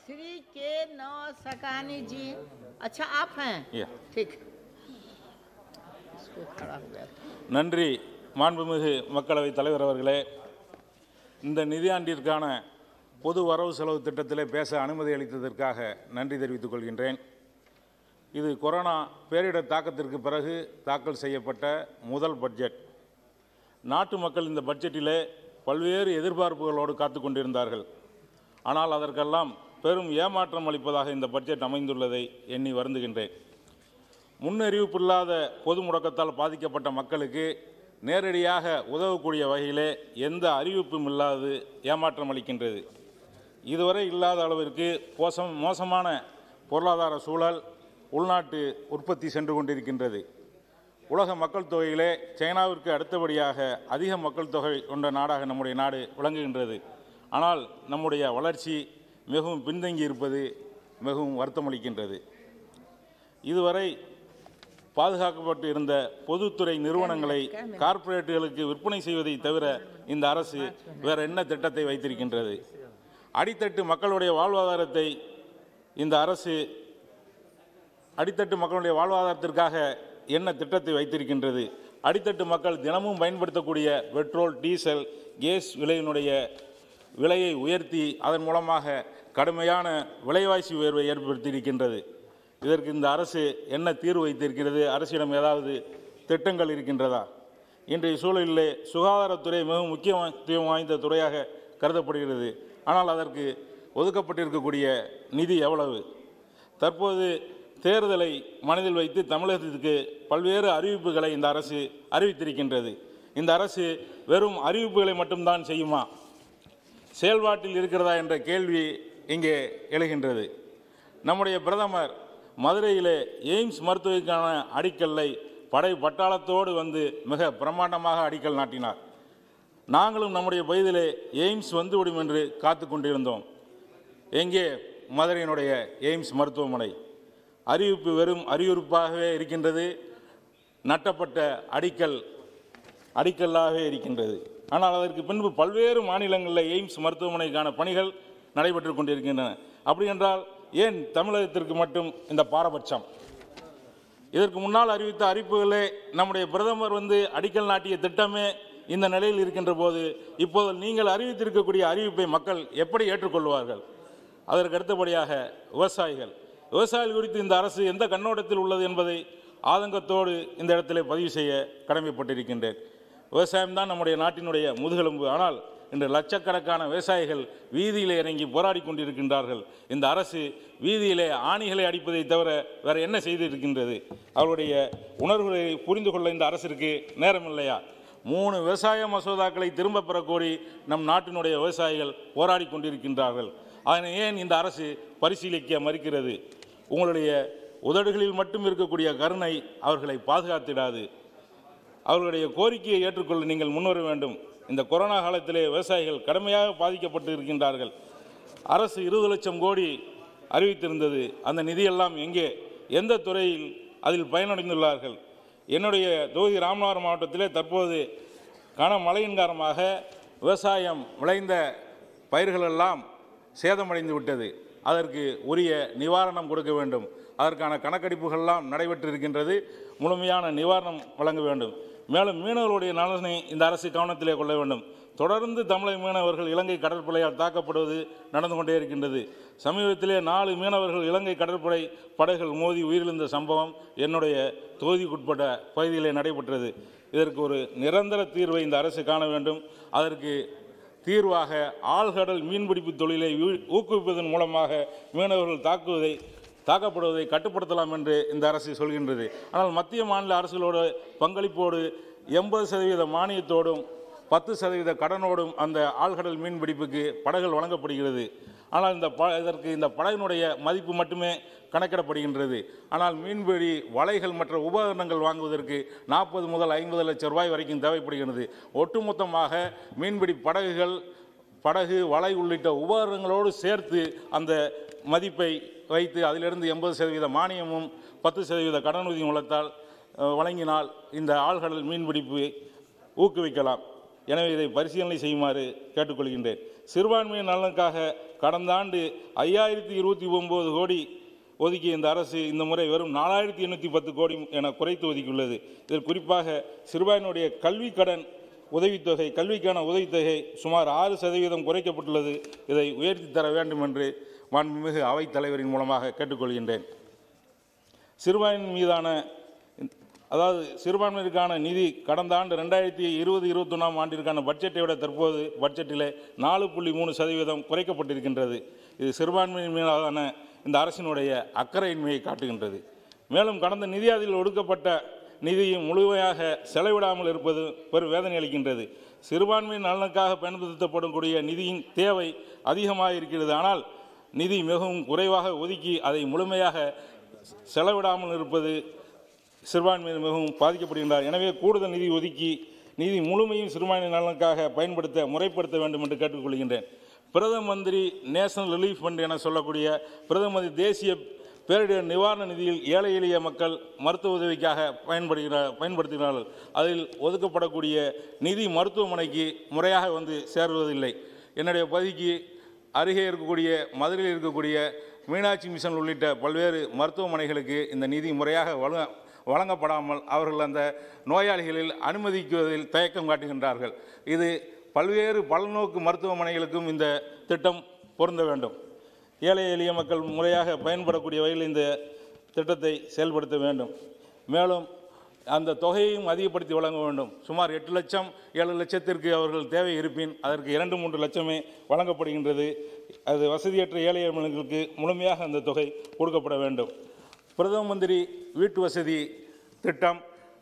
श्री के नौ सकानी जी अच्छा आप हैं Yeah. ठीक इसको खड़ा हो गया था। நன்றி மாண்புமிகு மக்களவைத் தலைவர் அவர்களே இந்த நிதியாண்டிற்கான பொது வரவு செலவு திட்டத்திலே பேச அனுமதி அளித்ததற்காக நன்றி தெரிவித்துக் கொள்கின்றேன் இது கொரோனா பேரிடர் தாக்கத்திற்கு பிறகு தாக்கல் செய்யப்பட்ட முதல் பட்ஜெட் நாட்டு மக்கள் இந்த பட்ஜெட்டிலே பல்வேறு எதிர்பார்ப்புகளோடு காத்து கொண்டிருந்தார்கள் ஆனால் அதற்கெல்லாம் பெரும் ஏமாற்றம் அளிப்பதாக இந்த பட்ஜெட் அமைந்துள்ளதை எண்ணி வருந்துகின்றேன் முன்னறிவிப்பில்லாத பொது முடக்கத்தால் பாதிக்கப்பட்ட மக்களுக்கு நேரடியாக உதவக்கூடிய வகையிலே எந்த அறிவிப்பும் இல்லாது ஏமாற்றம் அளிக்கின்றது இதுவரை இல்லாத அளவிற்கு மோசம் மோசமான பொருளாதார சூழல் உள்நாட்டு உற்பத்தி சென்று கொண்டிருக்கின்றது உலக மக்கள் தொகையிலே சைனாவிற்கு அடுத்தபடியாக அதிக மக்கள் தொகை கொண்ட நாடாக நம்முடைய நாடு விளங்குகின்றது ஆனால் நம்முடைய வளர்ச்சி மிகவும் பின்தங்கி இருப்பது மிகவும் வருத்தமளிக்கின்றது இதுவரை பாதுகாக்கப்பட்டு இருந்த பொதுத்துறை நிறுவனங்களை கார்ப்பரேட்டுகளுக்கு விற்பனை செய்வதை தவிர இந்த அரசு வேற என்ன திட்டத்தை வைத்திருக்கின்றது அடித்தட்டு மக்களுடைய வாழ்வாதாரத்தை இந்த அரசு அடித்தட்டு மக்களுடைய வாழ்வாதாரத்திற்காக என்ன திட்டத்தை வைத்திருக்கின்றது அடித்தட்டு மக்கள் தினமும் பயன்படுத்தக்கூடிய பெட்ரோல் டீசல் கேஸ் விலையினுடைய விலையை உயர்த்தி அதன் மூலமாக கடுமையான விலைவாசி உயர்வை ஏற்படுத்தியிருக்கின்றது இதற்கு இந்த அரசு என்ன தீர்வு வைத்திருக்கிறது அரசிடம் ஏதாவது திட்டங்கள் இருக்கின்றதா இன்றைய சூழலிலே சுகாதாரத்துறை மிகவும் முக்கியத்துவம் வாய்ந்த துறையாக கருதப்படுகிறது ஆனால் அதற்கு ஒதுக்கப்பட்டிருக்கக்கூடிய நிதி எவ்வளவு தற்போது தேர்தலை மனதில் வைத்து தமிழகத்திற்கு பல்வேறு அறிவிப்புகளை இந்த அரசு அறிவித்திருக்கின்றது இந்த அரசு வெறும் அறிவிப்புகளை மட்டும்தான் செய்யுமா செயல்பாட்டில் இருக்கிறதா என்ற கேள்வி இங்கே எழுகின்றது நம்முடைய பிரதமர் மதுரையிலே எய்ம்ஸ் மருத்துவருக்கான அடிக்கல்லை படை பட்டாளத்தோடு வந்து மிக பிரம்மாண்டமாக அடிக்கல் நாட்டினார் நாங்களும் நம்முடைய வயதிலே எய்ம்ஸ் வந்துவிடும் என்று காத்து கொண்டிருந்தோம் எங்கே மதுரையினுடைய எய்ம்ஸ் மருத்துவமனை அறிவிப்பு வெறும் அறிவிப்பாகவே இருக்கின்றது நட்டப்பட்ட அடிக்கல் அடிக்கல்லாகவே இருக்கின்றது ஆனால் அதற்கு பின்பு பல்வேறு மாநிலங்களில் எய்ம்ஸ் மருத்துவமனைக்கான பணிகள் நடைபெற்று கொண்டிருக்கின்றன அப்படி என்றால் ஏன் தமிழகத்திற்கு மட்டும் இந்த பாரபட்சம் இதற்கு முன்னால் அறிவித்த அறிவிப்புகளே நம்முடைய பிரதமர் வந்து அடிக்கல் நாட்டிய திட்டமே இந்த நிலையில் இருக்கின்ற போது இப்போது நீங்கள் அறிவித்திருக்கக்கூடிய அறிவிப்பை மக்கள் எப்படி ஏற்றுக்கொள்வார்கள் அதற்கு அடுத்தபடியாக விவசாயிகள் விவசாயிகள் குறித்து இந்த அரசு எந்த கண்ணோட்டத்தில் உள்ளது என்பதை ஆதங்கத்தோடு இந்த இடத்திலே பதிவு செய்ய கடமைப்பட்டிருக்கின்றேன் விவசாயம்தான் நம்முடைய நாட்டினுடைய முதுகெலும்பு ஆனால் இன்று லட்சக்கணக்கான விவசாயிகள் வீதியிலே இறங்கி போராடி கொண்டிருக்கின்றார்கள் இந்த அரசு வீதியிலே ஆணிகளை அடிப்பதை தவிர வேற என்ன செய்திருக்கின்றது அவருடைய உணர்வுகளை புரிந்து கொள்ள இந்த அரசிற்கு நேரம் இல்லையா மூணு விவசாய மசோதாக்களை திரும்ப பெறக்கோரி நம் நாட்டினுடைய விவசாயிகள் போராடி கொண்டிருக்கின்றார்கள் அதனை ஏன் இந்த அரசு பரிசீலிக்க மறுக்கிறது உங்களுடைய உதடுகளில் மட்டும் இருக்கக்கூடிய கருணை அவர்களை பாதுகாத்திடாது அவர்களுடைய கோரிக்கையை ஏற்றுக்கொள்ள நீங்கள் முன்வர வேண்டும் இந்த கொரோனா காலத்திலே விவசாயிகள் கடுமையாக பாதிக்கப்பட்டு இருக்கின்றார்கள் அரசு இருபது லட்சம் கோடி அறிவித்திருந்தது அந்த நிதியெல்லாம் எங்கே எந்த துறையில் அதில் பயனடைந்துள்ளார்கள் என்னுடைய தொகுதி ராமநாதபுரம் மாவட்டத்திலே தற்போது கனமழையின் காரணமாக விவசாயம் விளைந்த பயிர்களெல்லாம் சேதமடைந்து விட்டது அதற்கு உரிய நிவாரணம் கொடுக்க வேண்டும் அதற்கான கணக்கெடுப்புகள்லாம் நடைபெற்று இருக்கின்றது முழுமையான நிவாரணம் வழங்க வேண்டும் மேலும் மீனவர்களுடைய நலனை இந்த அரசு கவனத்திலே கொள்ள வேண்டும் தொடர்ந்து தமிழக மீனவர்கள் இலங்கை கடற்படையால் தாக்கப்படுவது நடந்து கொண்டே இருக்கின்றது சமீபத்திலே நாலு மீனவர்கள் இலங்கை கடற்படை படைகள் மோதி உயிரிழந்த சம்பவம் என்னுடைய தொகுதிக்குட்பட்ட பகுதியிலே நடைபெற்றது இதற்கு ஒரு நிரந்தர தீர்வை இந்த அரசு காண வேண்டும் அதற்கு தீர்வாக ஆழ்கடல் மீன்பிடிப்பு தொழிலை ஊ- ஊக்குவிப்பதன் மூலமாக மீனவர்கள் தாக்குவதை தாக்கப்படுவதை கட்டுப்படுத்தலாம் என்று இந்த அரசு சொல்கின்றது ஆனால் மத்திய மாநில அரசுகளோட பங்களிப்போடு எண்பது சதவீத மானியத்தோடும் பத்து சதவீத கடனோடும் அந்த ஆழ்கடல் மீன்பிடிப்புக்கு படகுகள் வழங்கப்படுகிறது ஆனால் இந்த ப இதற்கு இந்த படகினுடைய மதிப்பு மட்டுமே கணக்கிடப்படுகின்றது ஆனால் மீன்பிடி வலைகள் மற்ற உபகரணங்கள் வாங்குவதற்கு நாற்பது முதல் ஐம்பது லட்சம் ரூபாய் வரைக்கும் தேவைப்படுகிறது ஒட்டுமொத்தமாக மீன்பிடி படகுகள் படகு வலை உள்ளிட்ட உபகரணங்களோடு சேர்த்து அந்த மதிப்பை வைத்து அதிலிருந்து எண்பது சதவீத மானியமும் பத்து சதவீத கடனுதவி மூலத்தால் அஹ், வழங்கினால் இந்த ஆழ்கடல் மீன்பிடிப்பு ஊக்குவிக்கலாம் எனவே இதை பரிசீலனை செய்யுமாறு கேட்டுக்கொள்கின்றேன் சிறுபான்மையின் நலனுக்காக கடந்த ஆண்டு ஐயாயிரத்தி இருபத்தி ஒன்பது கோடி ஒதுக்கிய இந்த அரசு இந்த முறை வெறும் நாலாயிரத்தி எண்ணூற்றி பத்து கோடி என குறைத்து ஒதுக்கியுள்ளது இதில் குறிப்பாக சிறுபான்மையினுடைய கல்வி கடன் உதவித்தொகை கல்விக்கான உதவித்தொகை சுமார் ஆறு சதவீதம் குறைக்கப்பட்டுள்ளது இதை உயர்த்தி தர வேண்டும் என்று மாண்புமிகு அவைத் தலைவரின் மூலமாக கேட்டுக்கொள்கின்றேன் சிறுபான்மை மீதான அதாவது சிறுபான்மையிற்கான நிதி கடந்த ஆண்டு ரெண்டாயிரத்தி இருபது இருபத்தொன்னாம் ஆண்டிற்கான பட்ஜெட்டை விட தற்போது பட்ஜெட்டில் நாலு புள்ளி மூணு சதவீதம் குறைக்கப்பட்டிருக்கின்றது இது சிறுபான்மையின் மீதான இந்த அரசினுடைய அக்கறையின்மையை காட்டுகின்றது மேலும் கடந்த நிதியாதில் ஒடுக்கப்பட்ட நிதியும் முழுமையாக செலவிடாமல் இருப்பது பெரும் வேதனை அளிக்கின்றது சிறுபான்மையின் நலனுக்காக பயன்படுத்தப்படக்கூடிய நிதியின் தேவை அதிகமாக இருக்கிறது ஆனால் நிதி மிகவும் குறைவாக ஒதுக்கி அதை முழுமையாக செலவிடாமல் இருப்பது சிறுபான்மையினர் மிகவும் பாதிக்கப்படுகின்றார் எனவே கூடுதல் நிதி ஒதுக்கி நிதி முழுமையும் சிறுபான்மை நலனுக்காக பயன்படுத்த முறைப்படுத்த வேண்டும் என்று கேட்டுக்கொள்கின்றேன் பிரதம மந்திரி நேஷனல் ரிலீஃப் ஃபண்ட் என சொல்லக்கூடிய பிரதம மந்திரி தேசிய பேரிடர் நிவாரண நிதியில் ஏழை எளிய மக்கள் மருத்துவ உதவிக்காக பயன்படுகிறார் பயன்படுத்துகிறார்கள் அதில் ஒதுக்கப்படக்கூடிய நிதி மருத்துவமனைக்கு முறையாக வந்து சேருவதில்லை என்னுடைய பகுதிக்கு அருகே இருக்கக்கூடிய மதுரையில் இருக்கக்கூடிய மீனாட்சி மிஷன் உள்ளிட்ட பல்வேறு மருத்துவமனைகளுக்கு இந்த நிதி முறையாக வழங்க வழங்கப்படாமல் அவர்கள் அந்த நோயாளிகளில் அனுமதிக்குவதில் தயக்கம் காட்டுகின்றார்கள் இது பல்வேறு பல்நோக்கு மருத்துவமனைகளுக்கும் இந்த திட்டம் பொருந்த வேண்டும் ஏழை எளிய மக்கள் முறையாக பயன்படக்கூடிய வகையில் இந்த திட்டத்தை செயல்படுத்த வேண்டும் மேலும் அந்த தொகையையும் அதிகப்படுத்தி வழங்க வேண்டும் சுமார் எட்டு லட்சம் ஏழு லட்சத்திற்கு அவர்கள் தேவை இருப்பின் அதற்கு இரண்டு மூன்று லட்சமே வழங்கப்படுகின்றது அது வசதியற்ற ஏழை மக்களுக்கு முழுமையாக அந்த தொகை கொடுக்கப்பட வேண்டும் பிரதம மந்திரி வீட்டு வசதி திட்டம்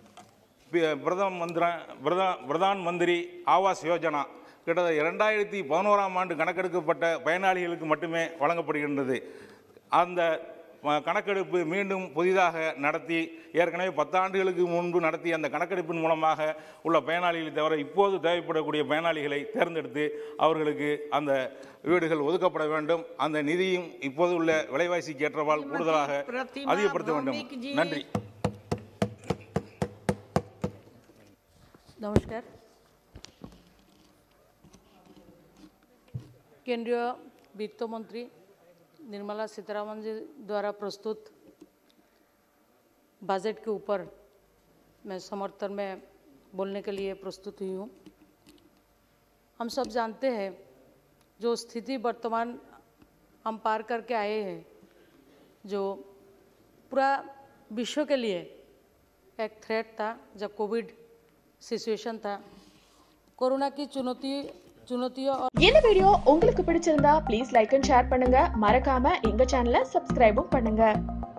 பி- பிரதம மந்திர பிரதா பிரதான் மந்திரி ஆவாஸ் யோஜனா கிட்டத்தட்ட இரண்டாயிரத்தி பதினோராம் ஆண்டு கணக்கெடுக்கப்பட்ட பயனாளிகளுக்கு மட்டுமே வழங்கப்படுகின்றது அந்த ம- கணக்கெடுப்பு மீண்டும் புதிதாக நடத்தி ஏற்கனவே பத்தாண்டுகளுக்கு முன்பு நடத்திய அந்த கணக்கெடுப்பின் மூலமாக உள்ள பயனாளிகளை தவிர இப்போது தேவைப்படக்கூடிய பயனாளிகளை தேர்ந்தெடுத்து அவர்களுக்கு அந்த வீடுகள் ஒதுக்கப்பட வேண்டும் அந்த நிதியும் இப்போது உள்ள விலைவாசிக்கு ஏற்றவால் கூடுதலாக பிரதிமா அதிகப்படுத்த வேண்டும் भौमिक जी। நன்றி नमस्कार केंद्रीय वित्त मंत्री निर्मला सीतारामन जी द्वारा प्रस्तुत बजट के ऊपर मैं समर्थन में बोलने के लिए प्रस्तुत हुई हूँ हम सब जानते हैं जो स्थिति वर्तमान हम पार करके आए हैं जो पूरा विश्व के लिए एक थ्रेट था जब कोविड सिचुएशन था कोरोना की चुनौती चुनौतियों और இந்த வீடியோ உங்களுக்கு பிடிச்சிருந்தா ப்ளீஸ் லைக் அண்ட் ஷேர் பண்ணுங்க மறக்காம எங்க சேனலை சப்ஸ்கிரைபும் பண்ணுங்க